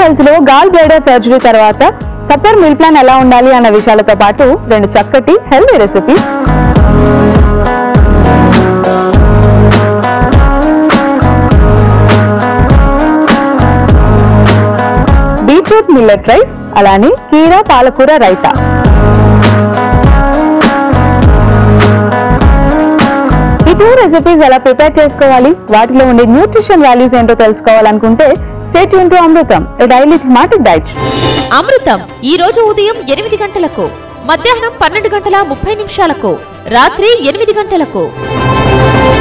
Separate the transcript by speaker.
Speaker 1: health లో gall bladder surgery తర్వాత supper meal plan ఎలా ఉండాలి అన్న విషయాలతో పాటు రెండు చక్కటి healthy recipes beetroot millet rice అలానే కీరా పాలకూర రైతా ఈ టూ రెసిపీస్ ఎలా ప్రిపేర్ చేసుకోవాలి వాటిలో ఉండే న్యూట్రిషన్ వాల్యూస్ ఏంటో తెలుసుకోవాలనుకుంటే స్టేట్ యూన్ to Amrutham daily thematic diet
Speaker 2: Amrutham ఈ రోజు ఉదయం ఎనిమిది గంటలకు మధ్యాహ్నం పన్నెండు గంటల ముప్పై నిమిషాలకు రాత్రి ఎనిమిది గంటలకు